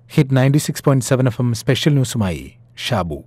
hit ninety six point seven F M special ന്യൂസുമായി ഷാബു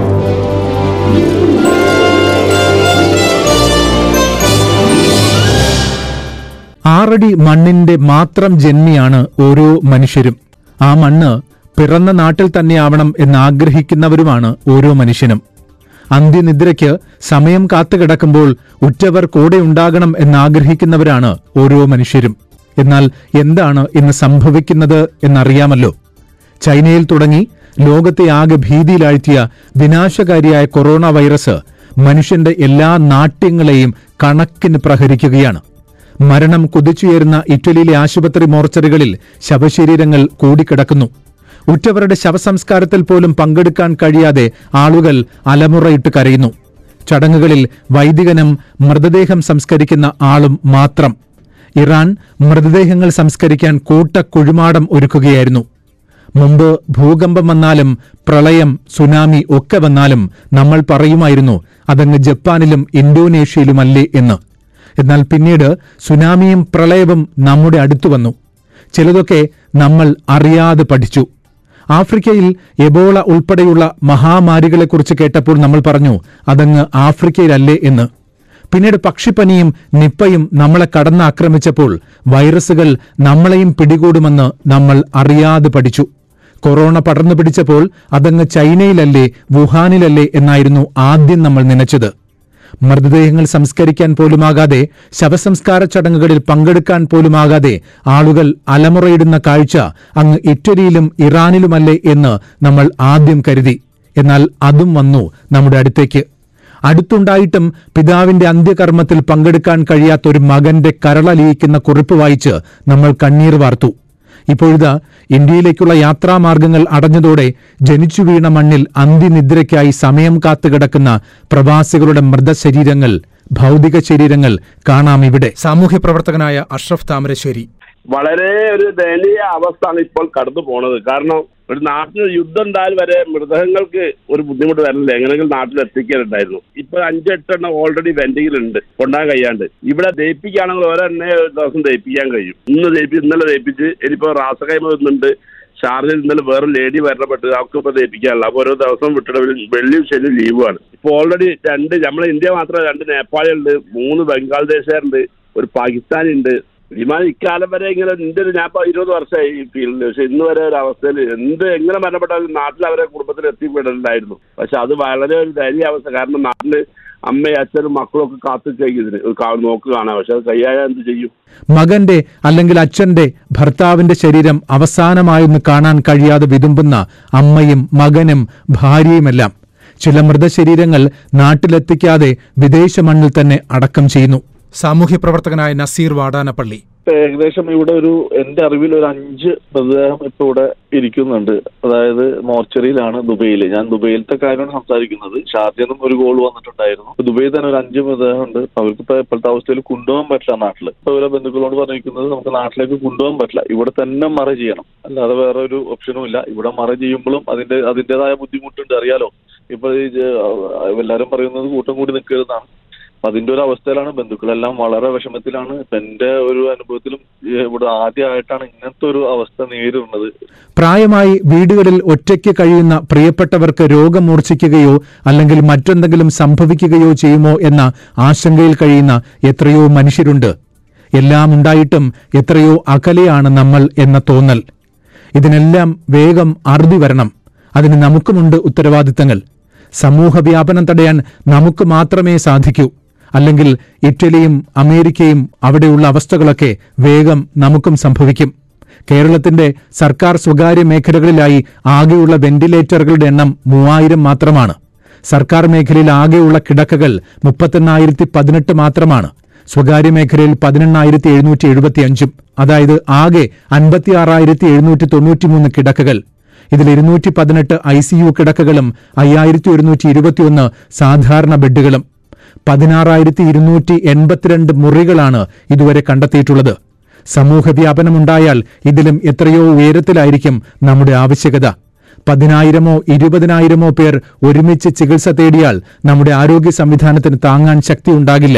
ആറടി മണ്ണിന്റെ മാത്രം ജന്മിയാണ് ഓരോ മനുഷ്യരും ആ മണ്ണ് പിറന്ന നാട്ടിൽ തന്നെയാവണം എന്നാഗ്രഹിക്കുന്നവരുമാണ് ഓരോ മനുഷ്യനും അന്ത്യനിദ്രയ്ക്ക് സമയം കാത്തുകിടക്കുമ്പോൾ ഉറ്റവർ കൂടെ ഉണ്ടാകണം എന്നാഗ്രഹിക്കുന്നവരാണ് ഓരോ മനുഷ്യരും എന്നാൽ എന്താണ് ഇന്ന് സംഭവിക്കുന്നത് എന്നറിയാമല്ലോ ചൈനയിൽ തുടങ്ങി ലോകത്തെ ആകെ ഭീതിയിലാഴ്ത്തിയ വിനാശകാരിയായ കൊറോണ വൈറസ് മനുഷ്യന്റെ എല്ലാ നാട്യങ്ങളെയും കണക്കിന് പ്രഹരിക്കുകയാണ് മരണം കുതിച്ചുയരുന്ന ഇറ്റലിയിലെ ആശുപത്രി മോർച്ചറികളിൽ ശവശരീരങ്ങൾ കൂടിക്കിടക്കുന്നു ഉറ്റവരുടെ ശവസംസ്കാരത്തിൽ പോലും പങ്കെടുക്കാൻ കഴിയാതെ ആളുകൾ അലമുറയിട്ട് കരയുന്നു ചടങ്ങുകളിൽ വൈദികനും മൃതദേഹം സംസ്കരിക്കുന്ന ആളും മാത്രം ഇറാൻ മൃതദേഹങ്ങൾ സംസ്കരിക്കാൻ കൂട്ട കുഴിമാടം ഒരുക്കുകയായിരുന്നു മുമ്പ് ഭൂകമ്പം വന്നാലും പ്രളയം സുനാമി ഒക്കെ വന്നാലും നമ്മൾ പറയുമായിരുന്നു അതങ്ങ് ജപ്പാനിലും ഇന്തോനേഷ്യയിലുമല്ലേ എന്ന് എന്നാൽ പിന്നീട് സുനാമിയും പ്രളയവും നമ്മുടെ അടുത്തു വന്നു ചിലതൊക്കെ നമ്മൾ അറിയാതെ പഠിച്ചു ആഫ്രിക്കയിൽ എബോള ഉൾപ്പെടെയുള്ള മഹാമാരികളെക്കുറിച്ച് കേട്ടപ്പോൾ നമ്മൾ പറഞ്ഞു അതങ്ങ് ആഫ്രിക്കയിലല്ലേ എന്ന് പിന്നീട് പക്ഷിപ്പനിയും നിപ്പയും നമ്മളെ കടന്നാക്രമിച്ചപ്പോൾ വൈറസുകൾ നമ്മളെയും പിടികൂടുമെന്ന് നമ്മൾ അറിയാതെ പഠിച്ചു കൊറോണ പടർന്നു പിടിച്ചപ്പോൾ അതങ്ങ് ചൈനയിലല്ലേ വുഹാനിലല്ലേ എന്നായിരുന്നു ആദ്യം നമ്മൾ നനച്ചത് മൃതദേഹങ്ങൾ സംസ്കരിക്കാൻ പോലുമാകാതെ ശവസംസ്കാര ചടങ്ങുകളിൽ പങ്കെടുക്കാൻ പോലുമാകാതെ ആളുകൾ അലമുറയിടുന്ന കാഴ്ച അങ്ങ് ഇറ്റലിയിലും ഇറാനിലുമല്ലേ എന്ന് നമ്മൾ ആദ്യം കരുതി എന്നാൽ അതും വന്നു നമ്മുടെ അടുത്തേക്ക് അടുത്തുണ്ടായിട്ടും പിതാവിന്റെ അന്ത്യകർമ്മത്തിൽ പങ്കെടുക്കാൻ കഴിയാത്ത ഒരു മകന്റെ കരളലിയിക്കുന്ന കുറിപ്പ് വായിച്ച് നമ്മൾ കണ്ണീർ വാർത്തു ഇപ്പോഴിതാ ഇന്ത്യയിലേക്കുള്ള യാത്രാമാർഗങ്ങൾ അടഞ്ഞതോടെ ജനിച്ചു വീണ മണ്ണിൽ അന്ത്യനിദ്രയ്ക്കായി സമയം കാത്തുകിടക്കുന്ന പ്രവാസികളുടെ മൃതശരീരങ്ങൾ ഭൗതിക ശരീരങ്ങൾ കാണാം ഇവിടെ സാമൂഹ്യ പ്രവർത്തകനായ അഷ്റഫ് താമരശ്ശേരി വളരെ ഒരു ദയനീയ അവസ്ഥയാണ് ഇപ്പോൾ കടന്നു പോണത് കാരണം ഒരു നാട്ടിൽ യുദ്ധം ഉണ്ടായാൽ വരെ മൃതകങ്ങൾക്ക് ഒരു ബുദ്ധിമുട്ട് വരില്ല എങ്ങനെയെങ്കിലും നാട്ടിൽ എത്തിക്കാനുണ്ടായിരുന്നു ഇപ്പൊ അഞ്ചെട്ടെണ്ണം ഓൾറെഡി വെന്റിങ്ങിലുണ്ട് കൊണ്ടാൻ കഴിയാണ്ട് ഇവിടെ ദയിപ്പിക്കുകയാണെങ്കിൽ ഒരെണ്ണേ ഒരു ദിവസം ദയിപ്പിക്കാൻ കഴിയും ഇന്ന് ദയിപ്പി ഇന്നലെ ദയിപ്പിച്ച് ഇനിയിപ്പോ റാസകൈമ വരുന്നുണ്ട് ഷാർജയിൽ ഇന്നലെ വേറെ ലേഡി വരണപ്പെട്ട് അവർക്ക് ഇപ്പൊ ദയിപ്പിക്കാനുള്ള അപ്പൊ ഓരോ ദിവസം വിട്ടിട്ട് വെള്ളിയും ശനി ലീവാണ് ഇപ്പൊ ഓൾറെഡി രണ്ട് നമ്മളെ ഇന്ത്യ മാത്രം രണ്ട് നേപ്പാളിയുണ്ട് മൂന്ന് ബംഗ്ലാദേശുകാരുണ്ട് ഒരു പാകിസ്ഥാനി ഉണ്ട് വിമാനം ഇക്കാലം വരെ ഇങ്ങനെ എന്റെ ഒരു ഞാൻ ഇപ്പൊ ഇരുപത് വർഷമായി ഈ ഫീൽഡിൽ പക്ഷെ ഇന്ന് വരെ ഒരു അവസ്ഥയിൽ എന്ത് എങ്ങനെ മരണപ്പെട്ടാലും നാട്ടിൽ അവരെ കുടുംബത്തിൽ എത്തിപ്പെടലുണ്ടായിരുന്നു പക്ഷെ അത് വളരെ ഒരു ദയനീയ അവസ്ഥ കാരണം നാട്ടില് അമ്മയും അച്ഛനും മക്കളും ഒക്കെ കാത്തു ഇതിന് കാ- നോക്ക് കാണാൻ പക്ഷെ അത് കയ്യായ എന്ത് ചെയ്യും മകന്റെ അല്ലെങ്കിൽ അച്ഛന്റെ ഭർത്താവിന്റെ ശരീരം അവസാനമായൊന്ന് കാണാൻ കഴിയാതെ വിതുമ്പുന്ന അമ്മയും മകനും ഭാര്യയുമെല്ലാം ചില മൃതശരീരങ്ങൾ നാട്ടിലെത്തിക്കാതെ വിദേശ മണ്ണിൽ തന്നെ അടക്കം ചെയ്യുന്നു സാമൂഹ്യ പ്രവർത്തകനായ നസീർ വാടാനപ്പള്ളി ഏകദേശം ഇവിടെ ഒരു എന്റെ അറിവിൽ ഒരു അഞ്ച് മൃതദേഹം ഇപ്പൊ ഇവിടെ ഇരിക്കുന്നുണ്ട് അതായത് മോർച്ചറിയിലാണ് ദുബൈയിൽ ഞാൻ ദുബൈയിലത്തെ കാര്യമാണ് സംസാരിക്കുന്നത് ഷാർജയിൽ നിന്നും ഒരു ഗോൾ വന്നിട്ടുണ്ടായിരുന്നു ഇപ്പൊ ദുബൈയിൽ തന്നെ ഒരു അഞ്ച് മൃതദേഹം ഉണ്ട് അവർക്ക് ഇപ്പൊ ഇപ്പോഴത്തെ അവസ്ഥയിൽ കൊണ്ടുപോകാൻ പറ്റില്ല നാട്ടില് ഇപ്പൊ ഇവരെ ബന്ധുക്കളോട് പറഞ്ഞിരിക്കുന്നത് നമുക്ക് നാട്ടിലേക്ക് കൊണ്ടുപോകാൻ പറ്റില്ല ഇവിടെ തന്നെ മറ ചെയ്യണം അല്ലാതെ വേറെ ഒരു ഓപ്ഷനും ഇല്ല ഇവിടെ മറ ചെയ്യുമ്പോഴും അതിന്റെ അതിന്റേതായ ബുദ്ധിമുട്ടുണ്ട് അറിയാലോ ഇപ്പൊ ഈ ജ- എല്ലാരും പറയുന്നത് കൂട്ടം കൂടി നിൽക്കരുതാണ് അപ്പൊ അതിന്റെ ഒരു അവസ്ഥയിലാണ് ബന്ധുക്കളെല്ലാം വളരെ വിഷമത്തിലാണ് ഇപ്പൊ എന്റെ ഒരു അനുഭവത്തിലും ഈ ഇവിടെ ആദ്യമായിട്ടാണ് ഇങ്ങനത്തെ ഒരു അവസ്ഥ നേരിടുന്നത് പ്രായമായി വീടുകളിൽ ഒറ്റയ്ക്ക് കഴിയുന്ന പ്രിയപ്പെട്ടവർക്ക് രോഗം മൂർച്ഛിക്കുകയോ അല്ലെങ്കിൽ മറ്റെന്തെങ്കിലും സംഭവിക്കുകയോ ചെയ്യുമോ എന്ന ആശങ്കയിൽ കഴിയുന്ന എത്രയോ മനുഷ്യരുണ്ട് എല്ലാം ഉണ്ടായിട്ടും എത്രയോ അകലെയാണ് നമ്മൾ എന്ന തോന്നൽ ഇതിനെല്ലാം വേഗം അറുതി വരണം അതിന് നമുക്കുമുണ്ട് ഉത്തരവാദിത്തങ്ങൾ സമൂഹ വ്യാപനം തടയാൻ നമുക്ക് മാത്രമേ സാധിക്കൂ അല്ലെങ്കിൽ ഇറ്റലിയും അമേരിക്കയും അവിടെയുള്ള അവസ്ഥകളൊക്കെ വേഗം നമുക്കും സംഭവിക്കും കേരളത്തിന്റെ സർക്കാർ സ്വകാര്യ മേഖലകളിലായി ആകെയുള്ള വെന്റിലേറ്ററുകളുടെ എണ്ണം മൂവായിരം മാത്രമാണ് സർക്കാർ മേഖലയിൽ ആകെയുള്ള കിടക്കകൾ മുപ്പത്തെണ്ണായിരത്തി പതിനെട്ട് മാത്രമാണ് സ്വകാര്യ മേഖലയിൽ പതിനെണ്ണായിരത്തി എഴുന്നൂറ്റി എഴുപത്തിയഞ്ചും അതായത് ആകെ അൻപത്തി ആറായിരത്തി എഴുന്നൂറ്റി തൊണ്ണൂറ്റിമൂന്ന് കിടക്കകൾ ഇതിൽ ഇരുന്നൂറ്റി പതിനെട്ട് ഐ സി യു കിടക്കകളും അയ്യായിരത്തി ഒരുന്നൂറ്റി ഇരുപത്തിയൊന്ന് സാധാരണ ബെഡുകളും പതിനാറായിരത്തി ഇരുന്നൂറ്റി എൺപത്തിരണ്ട് മുറികളാണ് ഇതുവരെ കണ്ടെത്തിയിട്ടുള്ളത് സമൂഹ വ്യാപനമുണ്ടായാൽ ഇതിലും എത്രയോ ഉയരത്തിലായിരിക്കും നമ്മുടെ ആവശ്യകത പതിനായിരമോ ഇരുപതിനായിരമോ പേർ ഒരുമിച്ച് ചികിത്സ തേടിയാൽ നമ്മുടെ ആരോഗ്യ സംവിധാനത്തിന് താങ്ങാൻ ശക്തി ഉണ്ടാകില്ല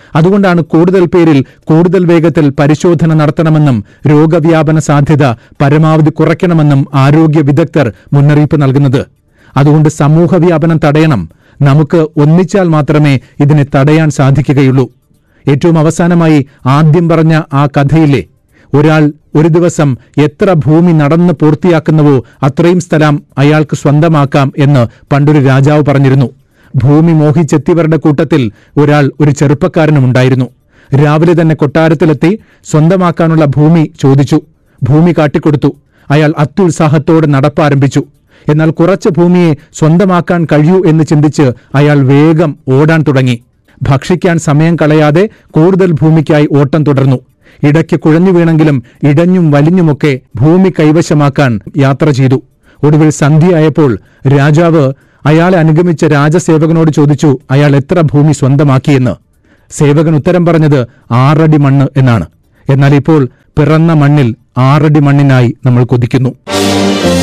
അതുകൊണ്ടാണ് കൂടുതൽ പേരിൽ കൂടുതൽ വേഗത്തിൽ പരിശോധന നടത്തണമെന്നും രോഗവ്യാപന സാധ്യത പരമാവധി കുറയ്ക്കണമെന്നും ആരോഗ്യ വിദഗ്ധർ മുന്നറിയിപ്പ് നൽകുന്നത് അതുകൊണ്ട് സമൂഹവ്യാപനം തടയണം നമുക്ക് ഒന്നിച്ചാൽ മാത്രമേ ഇതിനെ തടയാൻ സാധിക്കുകയുള്ളൂ ഏറ്റവും അവസാനമായി ആദ്യം പറഞ്ഞ ആ കഥയിലെ ഒരാൾ ഒരു ദിവസം എത്ര ഭൂമി നടന്ന് പൂർത്തിയാക്കുന്നുവോ അത്രയും സ്ഥലം അയാൾക്ക് സ്വന്തമാക്കാം എന്ന് പണ്ടൊരു രാജാവ് പറഞ്ഞിരുന്നു ഭൂമി മോഹിച്ചെത്തിയവരുടെ കൂട്ടത്തിൽ ഒരാൾ ഒരു ചെറുപ്പക്കാരനും ഉണ്ടായിരുന്നു രാവിലെ തന്നെ കൊട്ടാരത്തിലെത്തി സ്വന്തമാക്കാനുള്ള ഭൂമി ചോദിച്ചു ഭൂമി കാട്ടിക്കൊടുത്തു അയാൾ അത്യുത്സാഹത്തോടെ നടപ്പാരംഭിച്ചു എന്നാൽ കുറച്ച് ഭൂമിയെ സ്വന്തമാക്കാൻ കഴിയൂ എന്ന് ചിന്തിച്ച് അയാൾ വേഗം ഓടാൻ തുടങ്ങി ഭക്ഷിക്കാൻ സമയം കളയാതെ കൂടുതൽ ഭൂമിക്കായി ഓട്ടം തുടർന്നു ഇടയ്ക്ക് കുഴഞ്ഞു വീണെങ്കിലും ഇടഞ്ഞും വലിഞ്ഞുമൊക്കെ ഭൂമി കൈവശമാക്കാൻ യാത്ര ചെയ്തു ഒടുവിൽ സന്ധ്യയായപ്പോൾ രാജാവ് അയാളെ അനുഗമിച്ച രാജസേവകനോട് ചോദിച്ചു അയാൾ എത്ര ഭൂമി സ്വന്തമാക്കിയെന്ന് സേവകൻ ഉത്തരം പറഞ്ഞത് ആറടി മണ്ണ് എന്നാണ് എന്നാൽ ഇപ്പോൾ പിറന്ന മണ്ണിൽ ആറടി മണ്ണിനായി നമ്മൾ കൊതിക്കുന്നു